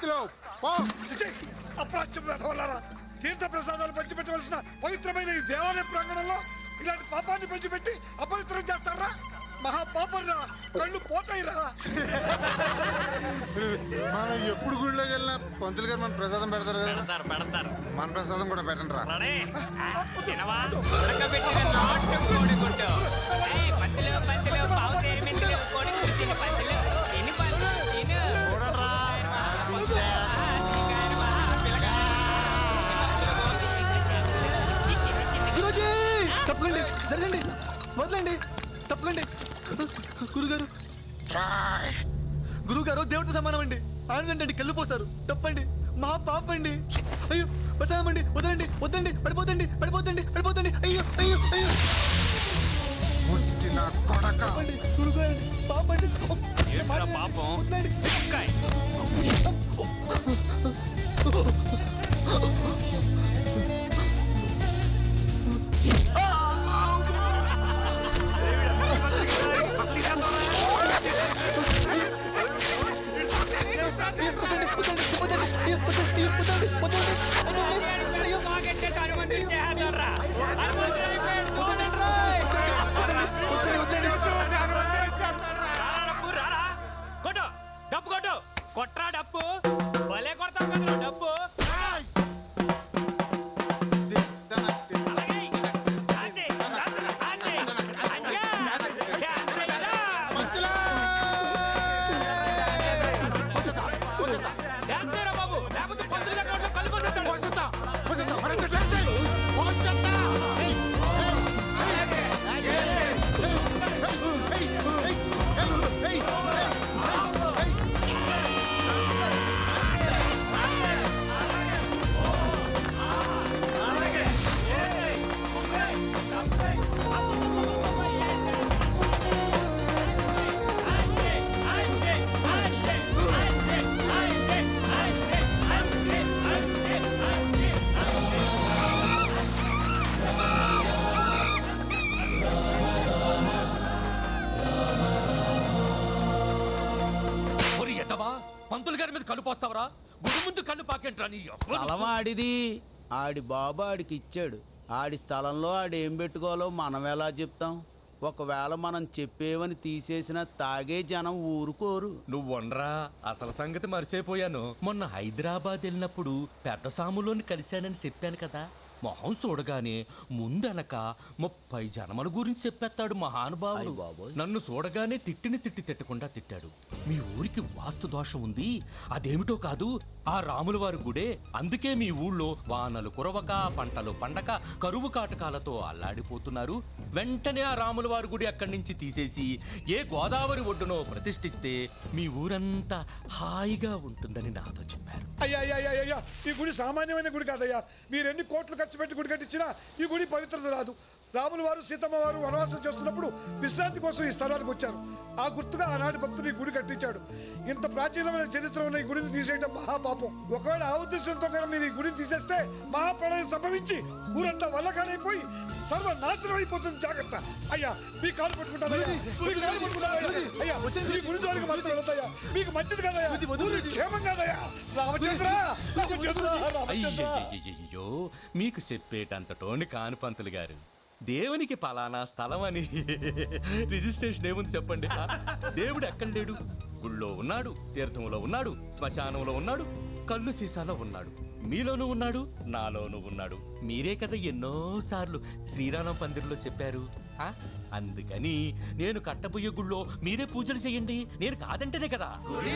పంతులు పో అప్రాచ్యం వెధవలారా తీర్థ ప్రసాదాలు పంచిపెట్టవలసిన పవిత్రమైన ఈ దేవాలయ ప్రాంగణంలో ఇలాంటి పాపాన్ని పంచిపెట్టి అపవిత్రం చేస్తారా మహాపాపర్రా కళ్ళు పోతాయిరా మనం ఎప్పుడు గుడిలోకి వెళ్ళినా పంతులు గారు మన ప్రసాదం పెడతారు కదా పెడతారు పెడతారు మన ప్రసాదం కూడా పెట్టండి రా రెడీ? ఆ, తినవా? ఉడకబెట్టిన నాటు కోడి గుడ్డు. ఏయ్, పందిలు, పందిలు, పావు తేనె మెంతులు, కోడి గుడ్డు తిను, పందిలు. తిను, పందిలు, తిను. శ్రీకారమా, పిల్లగా. గురూజీ తప్పకండి జరగండి వదలండి తప్పకండి గురుగారు గురుగారు దేవుడితో సమానం అండి ఆనందండి కళ్ళు పోస్తారు తప్పండి మా పాపండి అయ్యో ప్రసాదం అండి వదలండి వద్దండి పడిపోతండి పడిపోతండి పడిపోతండి అయ్యో అయ్యో అయ్యో ముష్టి నా కొడక తప్పండి గురుగారు పాపండి ఏంట్రా పాపం? వదలండి. ఒక్కాయ్. తాగెట్టే హనుమంతుడి చేస్తారా? హనుమంతుడు అయిపోయాడు, చూడండి రోయ్. రారా డప్పు, రారా. కొట్టు డప్పు కొట్టు కొట్రా డప్పు భలే కొడతావు కదరా డప్పు అలాగే. అంతే, అంతే, అంతే. అయ్యా. అంతే కదా. అంతేరా బాబు లేకపోతే పంతులు గారి నోట్లో కళ్ళు పోసేస్తాడు. అంతే, అంతే, అంతే, అంతే, అంతే, అంతే, అంతే, అంతే, అంతే, అంతే. ఒరి ఎద్దవా పంతులు గారి మీద కళ్ళు పోస్తావరా గుడి ముందు కళ్ళు పాకేంట్రా నీ అబ్బ. స్థలం ఆడిది ఆడి బాబు ఆడికి ఇచ్చాడు ఆడి స్థలంలో ఆడేం పెట్టుకోవాలో మనం ఎలా చెప్తాం ఒకవేళ మనం చెప్పేవని తీసేసిన తాగే జనం ఊరుకోరు నువ్వు వండరా అసలు సంగతి మర్చిపోయాను మొన్న హైదరాబాద్ వెళ్ళినప్పుడు పెద్ద సాములోని కలిశానని చెప్పాను కదా మొహం చూడగానే ముందనక ముప్పై జనమల గురించి చెప్పేస్తాడు మహానుభావుడు అయ్ బాబోయ్. నన్ను చూడగానే తిట్టిని తిట్టి తిట్టకుండా తిట్టాడు మీ ఊరికి వాస్తు దోషం ఉంది అదేమిటో కాదు ఆ రాముల వారి గుడే అందుకే మీ ఊళ్ళో వానలు కురవక పంటలు పండక కరువు కాటకాలతో అల్లాడిపోతున్నారు వెంటనే ఆ రాముల వారి గుడి అక్కడి నుంచి తీసేసి ఏ గోదావరి ఒడ్డునో ప్రతిష్ఠిస్తే మీ ఊరంతా హాయిగా ఉంటుందని నాతో చెప్పారు అయ్యా అయ్యా అయ్యా అయ్యా ఈ గుడి సామాన్యమైన గుడి కాదయ్యా మీరు ఎన్ని కోట్లు ఖర్చు పెట్టి గుడి కట్టించినా ఈ గుడి పవిత్రత రాదు రాముల వారు సీతమ్మ వారు వనవాసం చేస్తున్నప్పుడు విశ్రాంతి కోసం ఈ స్థలానికి వచ్చారు ఆ గుర్తుగా ఆనాటి భక్తుడు ఈ గుడి కట్టించాడు ఇంత ప్రాచీనమైన చరిత్ర ఉన్న ఈ గుడిని తీసేయడం మహాపాపం ఒకవేళ ఆ ఉద్దేశంతో కనుక మీరు ఈ గుడిని తీసేస్తే మహాప్రళయం సంభవించి ఊరంతా వల్లకానైపోయి సర్వనాశనం అయిపోతుంది జాగ్రత్త అయ్యా మీ కాలు పట్టుకుంటానయ్యా మీ కాలు పట్టుకుంటానయ్యా అయ్యా ఈ గుడి జోలికి మాత్రం వెళ్తాయా మీకు మంచిది కదయ్యా ఊరి క్షేమం కదయ్యా రామచంద్ర రామచంద్ర రామచంద్ర అయ్యయ్యయ్యయ్యో మీకు చెప్పేటంత టోని కాను పంతులు గారు దేవునికి పలానా స్థలం అని రిజిస్ట్రేషన్ ఏముంది చెప్పండి ఆ? దేవుడు ఎక్కడ లేడు గుళ్ళో ఉన్నాడు తీర్థంలో ఉన్నాడు శ్మశానంలో ఉన్నాడు కళ్ళు సీసాలో ఉన్నాడు మీలోనూ ఉన్నాడు నాలోనూ ఉన్నాడు మీరే కదా ఎన్నో సార్లు శ్రీరామం పందిరిలో చెప్పారు ఆ? అందుకని నేను కట్టబోయే గుళ్ళో మీరే పూజలు చేయండి నేను కాదంటేనే కదా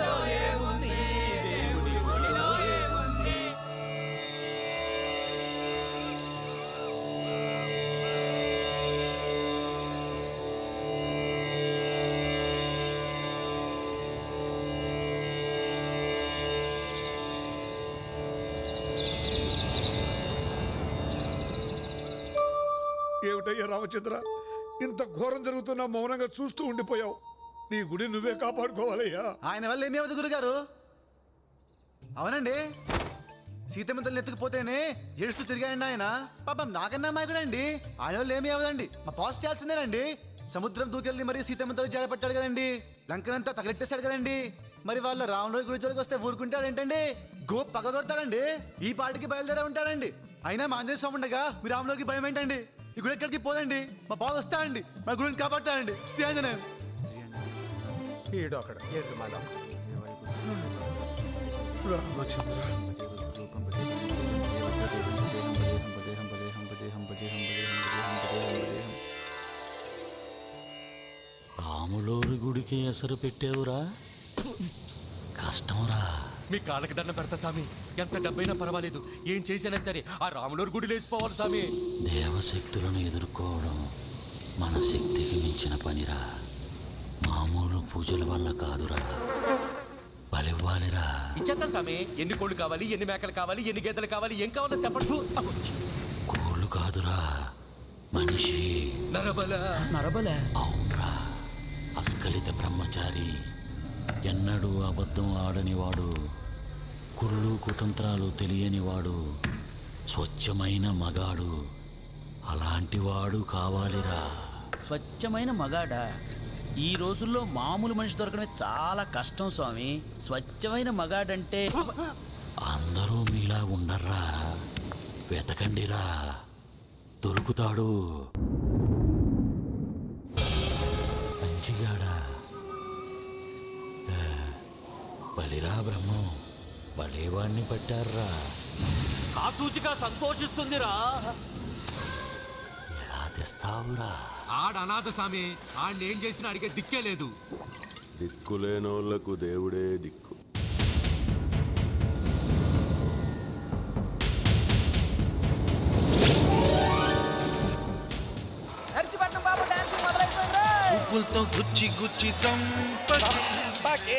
ఏమిటయ్యా రామచంద్ర ఇంత ఘోరం జరుగుతున్నా మౌనంగా చూస్తూ ఉండిపోయావు నీ గుడి నువ్వే కాపాడుకోవాలయ్యా ఆయన వల్ల ఏమి అవ్వదు గురుగారు అవునండి సీతమ్మ తల్లి ఎత్తుకుపోతేనే ఏడుస్తూ తిరిగాయండి ఆయన పాపం నాకన్నా మాయకుడండి ఆయన వల్ల ఏమీ అవ్వదండి మా పాస్ చేయాల్సిందేనండి సముద్రం దూకెళ్ళి మరి సీతమ్మతో జాడపట్టాడు కదండి లంకనంతా తగలెట్టేశాడు కదండి మరి వాళ్ళ రాముడి గుడి జోలికి వస్తే ఊరుకుంటాడేంటండి గో పగదొడతాడండి ఈ పాటికి బయలుదేరే ఉంటాడండి అయినా మా ఆంజనేయ స్వామి ఉండగా మీ రాములోకి భయం ఏంటండి ఈ గుడి ఎక్కడికి పోదండి మా బావ వస్తాడండి మా గుడిని కాపాడతాడండి శ్రీ ఆంజనేయం ఈడు అక్కడ ఏంటి మళ్ళా రాములోరి గుడికి ఎసరు పెట్టావురా కష్టంరా మీ కాళ్ళకి దండం పెడతా స్వామి ఎంత డబ్బైనా పర్వాలేదు ఏం చేసినా సరే ఆ రాములూరు గుడి లేచిపోవాలి స్వామి దేవశక్తులను ఎదుర్కోవడం మన శక్తికి మించిన పనిరా మామూలు పూజల వల్ల కాదురా బలివ్వాలిరా ఇచ్చేస్తా స్వామి ఎన్ని కోళ్ళు కావాలి ఎన్ని మేకలు కావాలి ఎన్ని గేదెలు కావాలి ఏం కావాలో చెప్పండి కోళ్ళు కాదురా మనిషి నరబల నరబల అవునరా అస్కలిత బ్రహ్మచారి ఎన్నడూ అబద్ధం ఆడనివాడు కుళ్ళు కుతంత్రాలు తెలియనివాడు స్వచ్ఛమైన మగాడు అలాంటివాడు కావాలిరా స్వచ్ఛమైన మగాడా ఈ రోజుల్లో మామూలు మనిషి దొరకడమే చాలా కష్టం స్వామి స్వచ్ఛమైన మగాడంటే అందరూ మీలా ఉండర్రా వెతకండిరా దొరుకుతాడు మంచిగాడా ఆ, బలిరా బ్రహ్మం బలేవాణ్ణి పట్టారా కాసూచిగా సంతోషిస్తుందిరా ఎలా తెస్తావురా ఆడ అనాథ స్వామి ఆడిని ఏం చేసినా అడిగే దిక్కే లేదు దిక్కులేనోళ్లకు దేవుడే దిక్కు చూపులతో గుచ్చి గుచ్చి చంపకి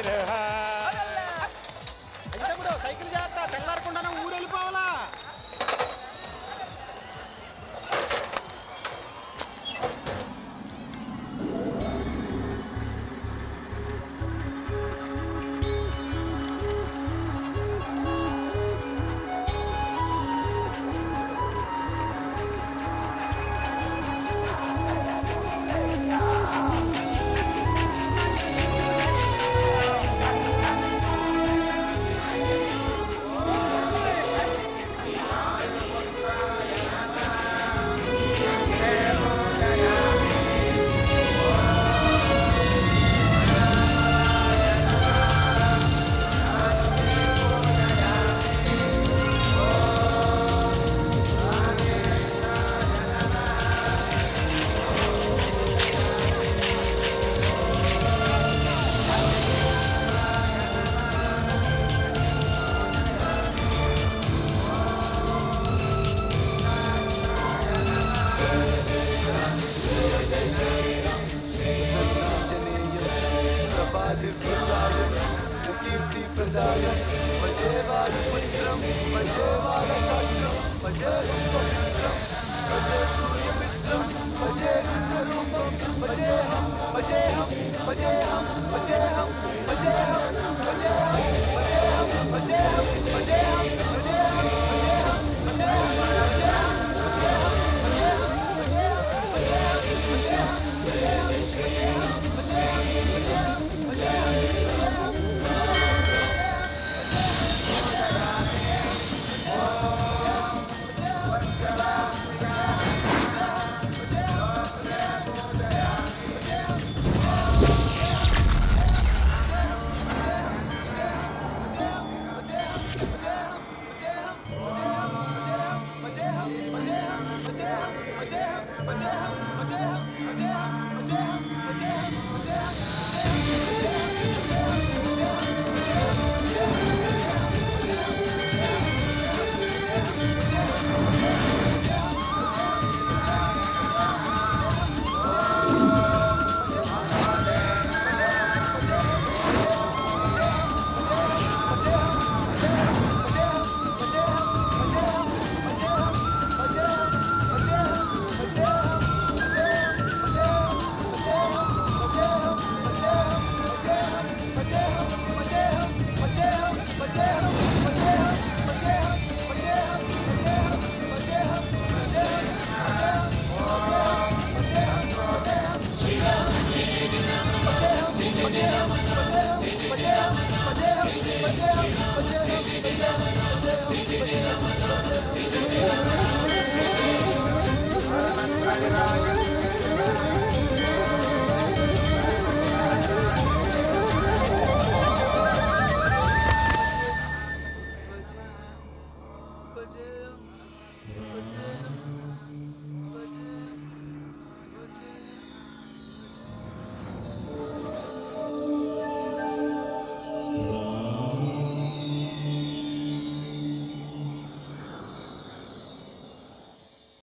సైకిల్ చేస్తా తెల్లారకుండా ఊరు వెళ్ళిపోవాలా ప్రదాయం